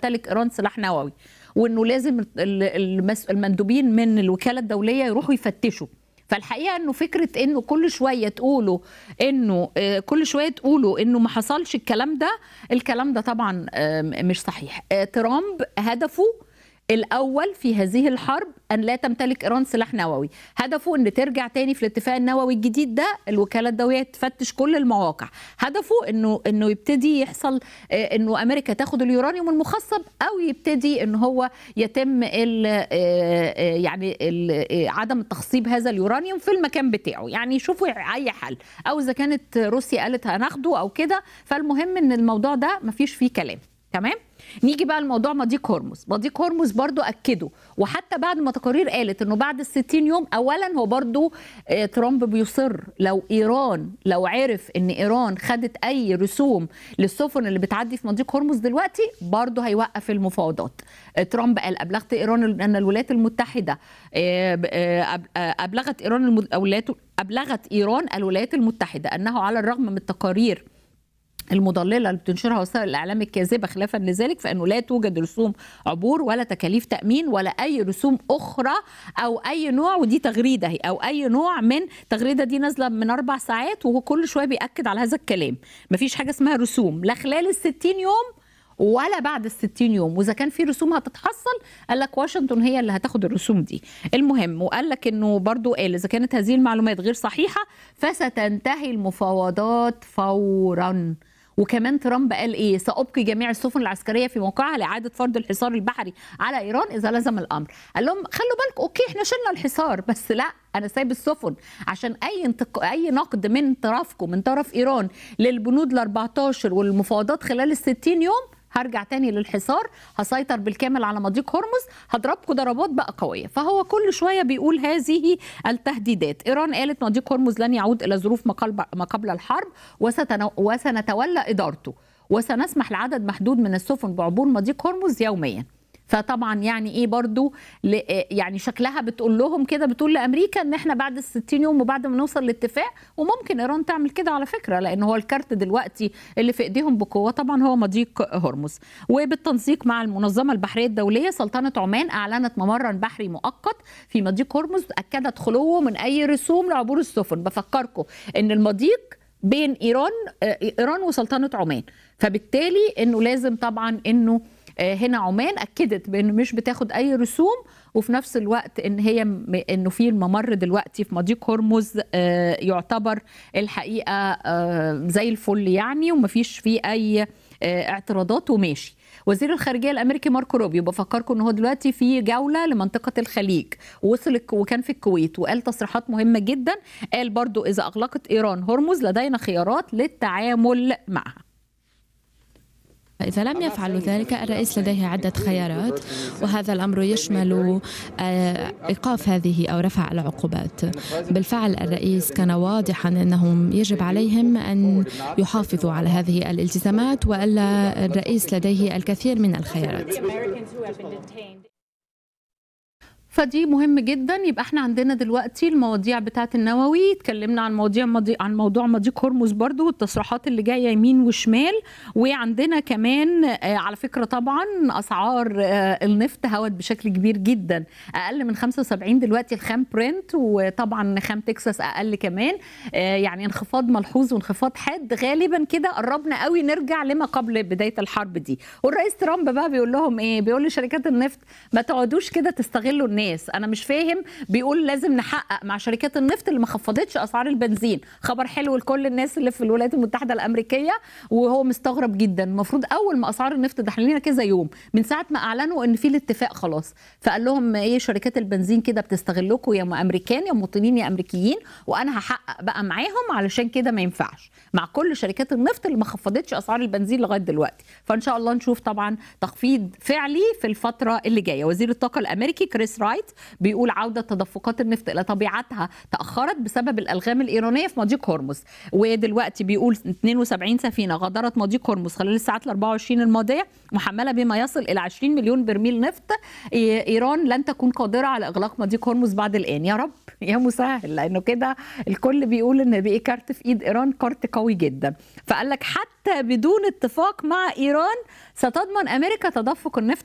تمتلك ايران سلاح نووي وانه لازم ال- المس- المندوبين من الوكاله الدوليه يروحوا يفتشوا فالحقيقه انه فكره انه كل شويه تقولوا انه آه، كل شويه تقولوا انه ما حصلش الكلام ده الكلام ده طبعا آه، مش صحيح آه، ترامب هدفه الاول في هذه الحرب ان لا تمتلك ايران سلاح نووي هدفه ان ترجع تاني في الاتفاق النووي الجديد ده الوكاله الدوليه تفتش كل المواقع هدفه انه انه يبتدي يحصل آه، انه امريكا تاخد اليورانيوم المخصب او يبتدي ان هو يتم ال آه، آه، يعني ال- آه، عدم تخصيب هذا اليورانيوم في المكان بتاعه يعني يشوفوا اي حل او اذا كانت روسيا قالت هناخده او كده فالمهم ان الموضوع ده مفيش فيه كلام تمام نيجي بقى لموضوع مضيق هرمز مضيق هرمز برضو اكدوا وحتى بعد ما تقارير قالت انه بعد ال 60 يوم اولا هو برضو آه، ترامب بيصر لو ايران لو عرف ان ايران خدت اي رسوم للسفن اللي بتعدي في مضيق هرمز دلوقتي برضو هيوقف المفاوضات آه، ترامب قال ابلغت ايران ان الولايات المتحده آه، آه، أب- آه، ابلغت ايران الم- الولايات ابلغت ايران الولايات المتحده انه على الرغم من التقارير المضلله اللي بتنشرها وسائل الاعلام الكاذبه خلافا لذلك فانه لا توجد رسوم عبور ولا تكاليف تامين ولا اي رسوم اخرى او اي نوع ودي تغريده هي او اي نوع من تغريده دي نازله من اربع ساعات وهو كل شويه بياكد على هذا الكلام مفيش حاجه اسمها رسوم لا خلال ال 60 يوم ولا بعد ال 60 يوم واذا كان في رسوم هتتحصل قال لك واشنطن هي اللي هتاخد الرسوم دي المهم وقال لك انه برضو قال اذا كانت هذه المعلومات غير صحيحه فستنتهي المفاوضات فورا وكمان ترامب قال ايه سابقي جميع السفن العسكريه في موقعها لاعاده فرض الحصار البحري على ايران اذا لزم الامر قال لهم خلوا بالكم اوكي احنا شلنا الحصار بس لا انا سايب السفن عشان اي انتق... اي نقد من طرفكم من طرف ايران للبنود ال 14 والمفاوضات خلال ال 60 يوم هرجع تاني للحصار هسيطر بالكامل على مضيق هرمز هضربكم ضربات بقى قويه فهو كل شويه بيقول هذه التهديدات ايران قالت مضيق هرمز لن يعود الى ظروف ما قبل- ما قبل الحرب وستن... وسنتولى ادارته وسنسمح لعدد محدود من السفن بعبور مضيق هرمز يوميا فطبعا يعني ايه برضو ل- يعني شكلها بتقول لهم كده بتقول لامريكا ان احنا بعد ال 60 يوم وبعد ما نوصل لاتفاق وممكن ايران تعمل كده على فكره لان هو الكارت دلوقتي اللي في ايديهم بقوه طبعا هو مضيق هرمز وبالتنسيق مع المنظمه البحريه الدوليه سلطنه عمان اعلنت ممرا بحري مؤقت في مضيق هرمز اكدت خلوه من اي رسوم لعبور السفن بفكركم ان المضيق بين ايران آه، ايران وسلطنه عمان فبالتالي انه لازم طبعا انه آه، هنا عمان اكدت بان مش بتاخد اي رسوم وفي نفس الوقت ان هي م- انه في الممر دلوقتي في مضيق هرمز آه، يعتبر الحقيقه آه، زي الفل يعني ومفيش فيه اي آه، اعتراضات وماشي وزير الخارجيه الامريكي ماركو روبيو بفكركم ان هو دلوقتي في جوله لمنطقه الخليج وصل الك- وكان في الكويت وقال تصريحات مهمه جدا قال برضو اذا اغلقت ايران هرمز لدينا خيارات للتعامل معها إذا لم يفعلوا ذلك الرئيس لديه عدة خيارات وهذا الأمر يشمل آه، إيقاف هذه أو رفع العقوبات بالفعل الرئيس كان واضحا أنهم يجب عليهم أن يحافظوا على هذه الالتزامات وألا الرئيس لديه الكثير من الخيارات فدي مهم جدا يبقى احنا عندنا دلوقتي المواضيع بتاعه النووي اتكلمنا عن مواضيع مضي... عن موضوع مضيق هرمز برضو والتصريحات اللي جايه يمين وشمال وعندنا كمان آه، على فكره طبعا اسعار آه، النفط هوت بشكل كبير جدا اقل من 75 دلوقتي الخام برنت وطبعا خام تكساس اقل كمان آه، يعني انخفاض ملحوظ وانخفاض حاد غالبا كده قربنا قوي نرجع لما قبل بدايه الحرب دي والرئيس ترامب بقى بيقول لهم ايه بيقول لشركات النفط ما تقعدوش كده تستغلوا الناس انا مش فاهم بيقول لازم نحقق مع شركات النفط اللي ما خفضتش اسعار البنزين خبر حلو لكل الناس اللي في الولايات المتحده الامريكيه وهو مستغرب جدا المفروض اول ما اسعار النفط داخلين لنا كذا يوم من ساعه ما اعلنوا ان في الاتفاق خلاص فقال لهم ايه شركات البنزين كده بتستغلكم يا امريكان يا مواطنين يا امريكيين وانا هحقق بقى معاهم علشان كده ما ينفعش مع كل شركات النفط اللي ما خفضتش اسعار البنزين لغايه دلوقتي فان شاء الله نشوف طبعا تخفيض فعلي في الفتره اللي جايه وزير الطاقه الامريكي كريس رايت انسايت بيقول عوده تدفقات النفط الى طبيعتها تاخرت بسبب الالغام الايرانيه في مضيق هرمز ودلوقتي بيقول 72 سفينه غادرت مضيق هرمز خلال الساعات ال 24 الماضيه محمله بما يصل الى 20 مليون برميل نفط ايران لن تكون قادره على اغلاق مضيق هرمز بعد الان يا رب يا مسهل لانه كده الكل بيقول ان بقي كارت في ايد ايران كارت قوي جدا فقال لك حتى بدون اتفاق مع ايران ستضمن امريكا تدفق النفط